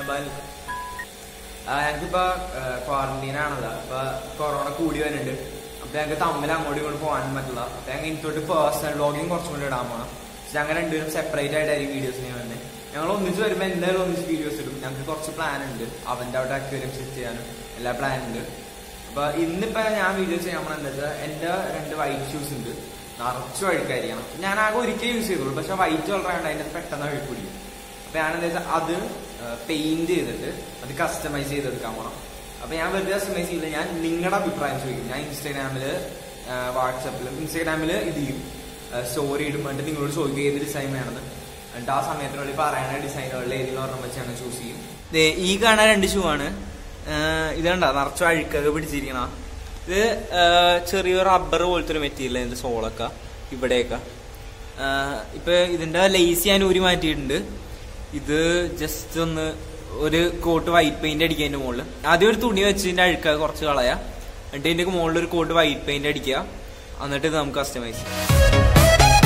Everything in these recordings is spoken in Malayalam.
നബൽ ഞങ്ങൾക്കിപ്പോ ക്വാറന്റീൻ ആണല്ലോ അപ്പൊ കൊറോണ കൂടി വരുന്നുണ്ട് അപ്പൊ ഞങ്ങൾക്ക് തമ്മിൽ അങ്ങോട്ടും ഇങ്ങോട്ട് പോകാനും പറ്റില്ല അപ്പൊ ഞങ്ങൾ ഇനിത്തോട്ട് പേഴ്സണൽ വ്ളോഗിങ് കുറച്ചും കൂടി ഇടാൻ പോകണം പക്ഷെ ഞങ്ങൾ രണ്ടുപേരും സെപ്പറേറ്റ് ആയിട്ടായിരിക്കും വീഡിയോസ് ചെയ്യാൻ വരുന്നത് ഞങ്ങൾ ഒന്നിച്ച് വരുമ്പോൾ എന്തായാലും ഒന്നിച്ച് വീഡിയോസ് ഇടും ഞങ്ങൾക്ക് കുറച്ച് പ്ലാൻ ഉണ്ട് അവന്റെ അവിടെ അക്വേറിയം സെറ്റ് ചെയ്യാനും എല്ലാ പ്ലാൻ ഉണ്ട് അപ്പൊ ഇന്നിപ്പോ ഞാൻ വീഡിയോ ചെയ്യാൻ പോണ എന്താ വെച്ചാൽ എന്റെ രണ്ട് വൈറ്റ് ഷൂസ് ഉണ്ട് നിറച്ചു അഴുക്കായിരിക്കണം ഞാൻ ആകെ ഒരിക്കൽ യൂസ് ചെയ്തോളൂ പക്ഷെ വൈറ്റ് കളർ ആയതുകൊണ്ട് അതിന്റെ പെട്ടെന്ന് അഴുക്ക് പിടിക്കും അപ്പൊ ഞാൻ എന്താ വെച്ചാൽ അത് പെയിന്റ് ചെയ്തിട്ട് അത് കസ്റ്റമൈസ് ചെയ്തെടുക്കാൻ പോണം അപ്പൊ ഞാൻ വെറുതെ കസ്റ്റമൈസ് ചെയ്യില്ല ഞാൻ നിങ്ങളുടെ അഭിപ്രായം ചോദിക്കും ഞാൻ ഇൻസ്റ്റാഗ്രാമില് വാട്സപ്പിലും ഇൻസ്റ്റാഗ്രാമില് ഇത് ചെയ്യും സ്റ്റോറി ഇടുമ്പോൾ നിങ്ങളോട് ചോദിക്കും ഏത് ഡിസൈൻ വേണമെന്ന് എന്നിട്ട് ആ സമയത്തിനുള്ളിൽ പറയണ ഡിസൈനുകളിൽ ഏതെങ്കിലും ഒരെണ്ണം വെച്ച് ഞങ്ങൾ ചൂസ് ചെയ്യും ദേ, ഈ കാണാൻ രണ്ട് ഷൂ ആണ് ഇത് കണ്ട നിറച്ചു അഴുക്കൊക്കെ പിടിച്ചിരിക്കണ ഇത് ചെറിയ റബ്ബർ പോലത്തെ ഒരു മെറ്റീരിയൽ ഇതിന്റെ സോളൊക്കെ ഇവിടെയൊക്കെ ആഹ് ഇപ്പൊ ഇതിന്റെ ലേസ് ഞാൻ ഊരി മാറ്റിയിട്ടുണ്ട് ഇത് ജസ്റ്റ് ഒന്ന് ഒരു കോട്ട് വൈറ്റ് പെയിന്റ് അടിക്കുക അതിന്റെ മുകളിൽ ആദ്യം ഒരു തുണി വെച്ച് ഇതിന്റെ അഴുക്ക കുറച്ച് കളയാ എന്നിട്ട് ഇതിന്റെ മുകളിൽ ഒരു കോട്ട് വൈറ്റ് പെയിന്റ് അടിക്കുക എന്നിട്ട് ഇത് നമുക്ക് കസ്റ്റമൈസ് ചെയ്യാം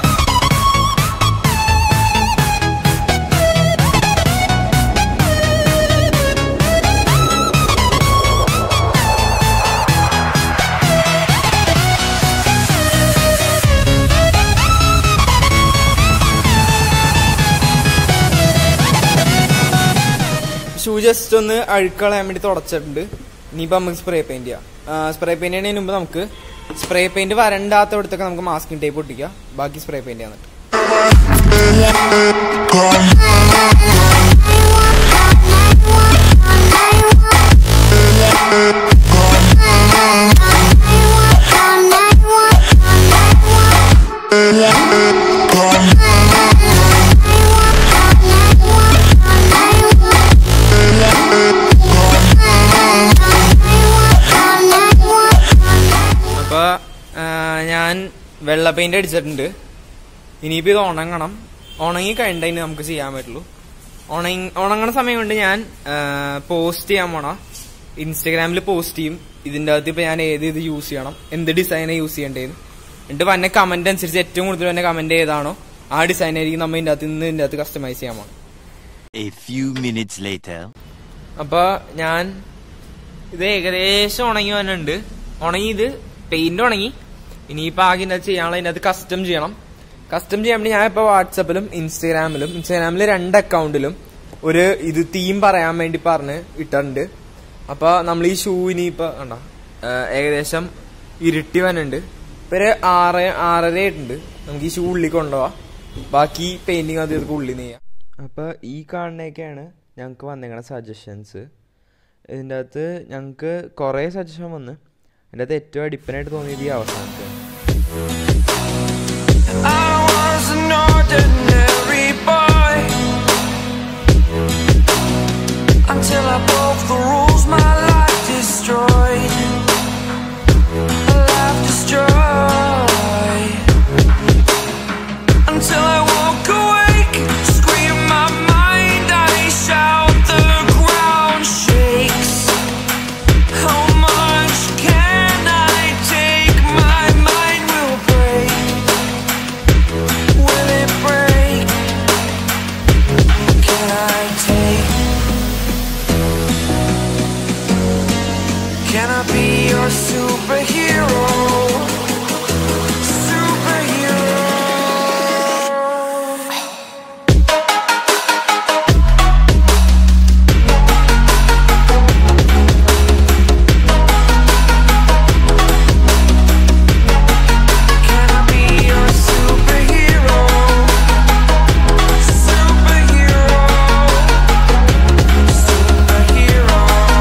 ഷൂ ജസ്റ്റ് ഒന്ന് അഴുക്കളയാൻ വേണ്ടി തുടച്ചിട്ടുണ്ട് ഇനിയിപ്പോ നമുക്ക് സ്പ്രേ പെയിന്റ് ചെയ്യാം സ്പ്രേ പെയിന്റ് ചെയ്യുന്നതിന് മുമ്പ് നമുക്ക് സ്പ്രേ പെയിന്റ് വരണ്ടാത്തടത്തൊക്കെ നമുക്ക് മാസ്കിംഗ് ടേപ്പ് ഒട്ടിക്കാം ബാക്കി സ്പ്രേ പെയിന്റ് ചെയ്യാൻ അപ്പൊ ആ, ഞാൻ വെള്ള പെയിന്റ് അടിച്ചിട്ടുണ്ട് ഇനിയിപ്പോ ഇത് ഉണങ്ങണം ഉണങ്ങി കഴിഞ്ഞിട്ട് നമുക്ക് ചെയ്യാൻ പറ്റുള്ളൂ ഉണങ്ങി ഉണങ്ങണ സമയം കൊണ്ട് ഞാൻ പോസ്റ്റ് ചെയ്യാൻ പോണ ഇൻസ്റ്റഗ്രാമിൽ പോസ്റ്റ് ചെയ്യും ഇതിന്റെ അകത്ത് ഇപ്പൊ ഞാൻ ഏത് ഇത് യൂസ് ചെയ്യണം എന്ത് ഡിസൈനാണ് യൂസ് ചെയ്യേണ്ടത് എന്നിട്ട് വന്ന കമന്റ് അനുസരിച്ച് ഏറ്റവും കൂടുതൽ വന്ന കമന്റ് ഏതാണോ ആ ഡിസൈൻ ആയിരിക്കും നമ്മൾ ഇതിന്റെ അകത്ത് ഇന്ന് ഇതിന്റെ അകത്ത് കസ്റ്റമൈസ് ചെയ്യാൻ പോണം A few minutes later. അപ്പൊ ഞാൻ ഇത് ഏകദേശം ഉണങ്ങി വന്നിട്ടുണ്ട് ഉണങ്ങി ഇത് പെയിന്റ് ഉണങ്ങി ഇനിയിപ്പോ ആകെ ഇതിനകത്ത് ചെയ്യാനുള്ള ഇതിനകത്ത് കസ്റ്റം ചെയ്യണം കസ്റ്റം ചെയ്യാൻ വേണ്ടി ഞാൻ ഇപ്പൊ വാട്സപ്പിലും ഇൻസ്റ്റാഗ്രാമിലും ഇൻസ്റ്റാഗ്രാമിൽ രണ്ട് അക്കൗണ്ടിലും ഒരു ഇത് തീം പറയാൻ വേണ്ടി പറഞ്ഞ് ഇട്ടിട്ടുണ്ട് അപ്പൊ നമ്മൾ ഈ ഷൂ ഇനിയിപ്പോ കണ്ട ഏകദേശം ഇരുട്ടി വന്നുണ്ട് ഇപ്പൊ ഒരു ആറ് ആറര ആയിട്ടുണ്ട് നമുക്ക് ഈ ഷൂ ഉള്ളിൽ കൊണ്ടുപോവാം ബാക്കി പെയിന്റിങ് അത് ഇതൊക്കെ ഉള്ളിൽ ചെയ്യാം അപ്പൊ ഈ കാണുന്നതൊക്കെയാണ് ഞങ്ങൾക്ക് വന്നേക്കണ സജഷൻസ് ഇതിൻ്റെ അകത്ത് ഞങ്ങൾക്ക് കുറേ സജഷൻ വന്ന് അതിൻ്റെ അകത്ത് ഏറ്റവും അടിപ്പനായിട്ട് തോന്നിയത് ഈ അവസാനത്തെ I was an ordinary boy until I broke the rules. My life destroyed. Life destroyed. Until I woke awake, scream my mind, I shout, the ground shakes. How much can I take? My mind will break. Will it break? Can I take? Can I be your superhero? Superhero. Can I be your superhero? Superhero. Superhero.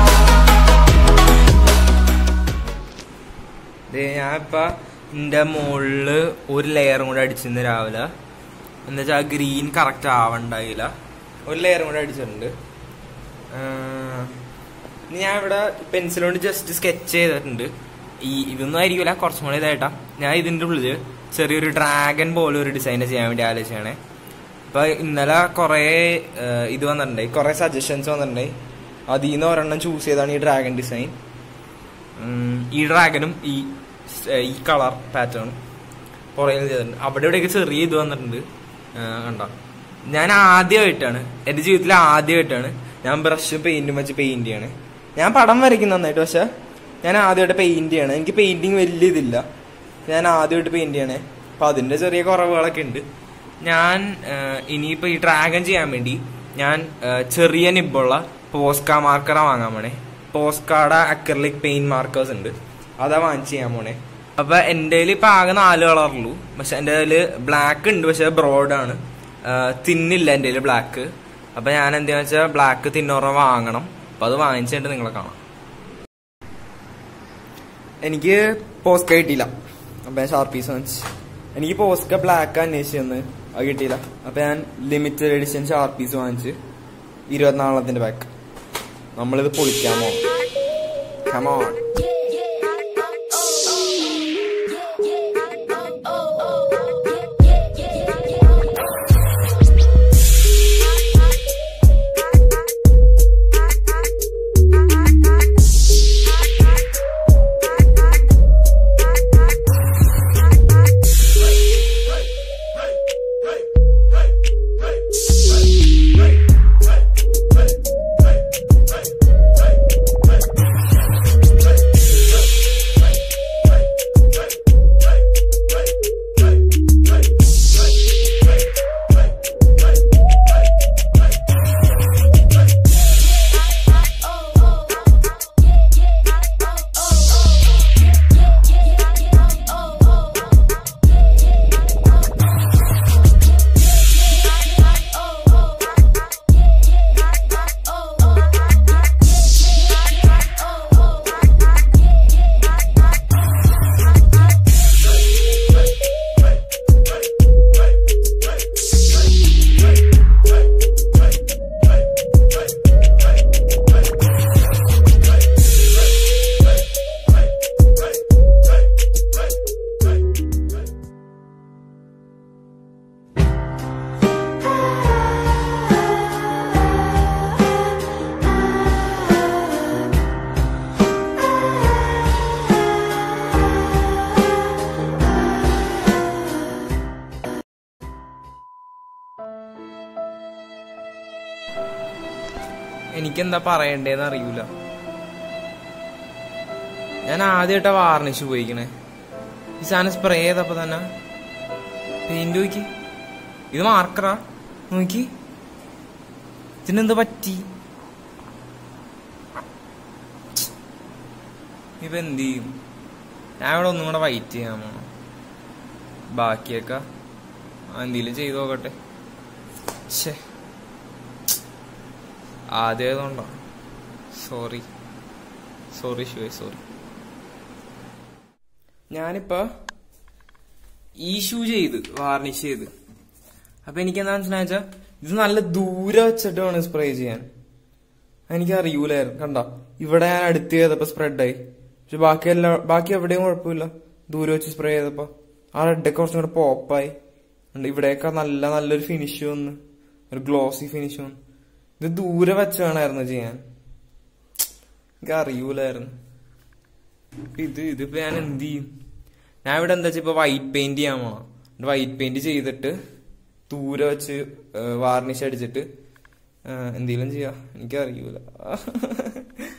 ദേ ഞാനിപ്പോ എന്റെ മുകളില് ഒരു ലെയറും കൂടെ അടിച്ചിരുന്നു രാവിലെ എന്നുവെച്ചാ ഗ്രീൻ കറക്റ്റ് ആവണ്ടായില്ല ഒരു ലെയറും കൂടെ അടിച്ചിട്ടുണ്ട് ആഹ് ഇനി ഞാൻ ഇവിടെ പെൻസിൽ കൊണ്ട് ജസ്റ്റ് സ്കെച്ച് ചെയ്തിട്ടുണ്ട് ഈ ഇതൊന്നും ആയിരിക്കില്ല കുറച്ചും കൂടെ ഇതായിട്ടാ ഞാൻ ഇതിന്റെ ഉള്ളില് ചെറിയൊരു ഡ്രാഗൺ പോലെ ഒരു ഡിസൈൻ ചെയ്യാൻ വേണ്ടി ആലോചിച്ചാണേ അപ്പൊ ഇന്നലെ കുറെ ഇത് വന്നിട്ടുണ്ടായി കുറെ സജഷൻസ് വന്നിട്ടുണ്ടായി അതിൽ നിന്ന് ഒരെണ്ണം ചൂസ് ചെയ്താണ് ഈ ഡ്രാഗൺ ഡിസൈൻ ഉം, ഈ ഡ്രാഗനും ഈ സ്- ഏ, ഈ കളർ പാറ്റേണും പുറകിൽ ചെയ്തിട്ടുണ്ട് അവിടെ ഇവിടെയൊക്കെ ചെറിയ ഇത് വന്നിട്ടുണ്ട് ആ, കണ്ടോ ഞാൻ ആദ്യമായിട്ടാണ് എന്റെ ജീവിതത്തിൽ ആദ്യമായിട്ടാണ് ഞാൻ ബ്രഷും പെയിന്റും വെച്ച് പെയിന്റ് ചെയ്യാണ് ഞാൻ പടം വരയ്ക്കും നന്നായിട്ട് പക്ഷെ ഞാൻ ആദ്യമായിട്ട് പെയിന്റ് ചെയ്യണം എനിക്ക് പെയിന്റിങ് വലിയ ഇതില്ല ഞാൻ ആദ്യമായിട്ട് പെയിന്റ് ചെയ്യണേ അപ്പൊ അതിന്റെ ചെറിയ കുറവുകളൊക്കെ ഉണ്ട് ഞാൻ ഇനിയിപ്പോ ഈ ഡ്രാഗൺ ചെയ്യാൻ വേണ്ടി ഞാൻ ആ, ചെറിയ നിബുള്ള പോസ്ക മാർക്കറ വാങ്ങാൻ പോണേ പോസ്കാട അക്രലിക് പെയിന്റ് മാർക്കേഴ്സ് ഉണ്ട് അതാ വാങ്ങിച്ച് ചെയ്യാൻ പോണേ അപ്പൊ എന്റെ കയ്യിൽ ഇപ്പൊ ആകെ നാല് കളറുള്ളൂ പക്ഷെ എന്റെ കയ്യില് ബ്ലാക്ക് ഉണ്ട് പക്ഷെ ബ്രോഡാണ് തിന്നില്ല എന്റെ കയ്യില് ബ്ലാക്ക് അപ്പൊ ഞാൻ എന്താന്ന് വെച്ചാൽ ബ്ലാക്ക് തിന്നോറ വാങ്ങണം അപ്പൊ അത് വാങ്ങിച്ചിട്ട് നിങ്ങളെ കാണാം എനിക്ക് പോസ്ക കിട്ടിയില്ല അപ്പൊ ഞാൻ ഷാർപ്പീസ് വാങ്ങിച്ചു എനിക്ക് പോസ്ക ബ്ലാക്ക് അന്വേഷിച്ചു തന്ന് അത് കിട്ടിയില്ല അപ്പൊ ഞാൻ ലിമിറ്റഡ് എഡിഷൻ ഷാർപ്പീസ് വാങ്ങിച്ച് ഇരുപത്തിനാളത്തിന്റെ ബാക്ക് നമ്മളിത് പൊളിക്കാമോ കമോൺ എനിക്കെന്താ പറയണ്ടേന്ന് അറിയൂല ഞാൻ ആദ്യമായിട്ടാ വാർണിഷ് പോയിക്കണേ ഈ സാധനം സ്പ്രേ ചെയ്തപ്പോ തന്നെ പെയിന്റ് നോക്കി ഇത് മാർക്കറാ നോക്കി ഇതിനെന്ത് പറ്റി ഇപ്പൊ എന്ത് ചെയ്യും ഞാൻ ഇവിടെ ഒന്നും കൂടെ വൈറ്റ് ചെയ്യാൻ പോണം ബാക്കിയൊക്കെ എന്തെങ്കിലും ചെയ്തു നോക്കട്ടെ ശേ ആദ്യമായതുകൊണ്ടോ സോറി സോറി ശിവ സോറി ഞാനിപ്പോ ഈ ഷൂ ചെയ്ത് വാർണിഷ് ചെയ്ത് അപ്പൊ എനിക്ക് എന്താ മനസ്സിലാച്ച ഇത് നല്ല ദൂരെ വെച്ചിട്ട് വേണം സ്പ്രേ ചെയ്യാൻ എനിക്ക് അറിയൂലായിരുന്നു കണ്ട ഇവിടെ ഞാൻ അടുത്ത് ചെയ്തപ്പോ സ്പ്രെഡായി പക്ഷെ ബാക്കി എല്ലാ ബാക്കി എവിടെയും കുഴപ്പമില്ല ദൂരെ വെച്ച് സ്പ്രേ ചെയ്തപ്പോ ആ റെഡൊക്കെ കുറച്ചും കൂടെ പോപ്പായി ഉണ്ട് ഇവിടെയൊക്കെ നല്ല നല്ലൊരു ഫിനിഷ് വന്ന് ഒരു ഗ്ലോസി ഫിനിഷ് വന്ന് ഇത് ദൂരെ വെച്ച് വേണമായിരുന്നു ചെയ്യാൻ എനിക്ക് അറിയൂലായിരുന്നു ഇപ്പൊ ഇത് ഇതിപ്പോ ഞാൻ എന്ത് ചെയ്യും ഞാൻ ഇവിടെ എന്താ വെച്ചാ ഇപ്പൊ വൈറ്റ് പെയിന്റ് ചെയ്യാൻ പോണം വൈറ്റ് പെയിന്റ് ചെയ്തിട്ട് ദൂരെ വെച്ച് വാർണിഷ് അടിച്ചിട്ട് എന്തെങ്കിലും ചെയ്യാ എനിക്ക് അറിയൂല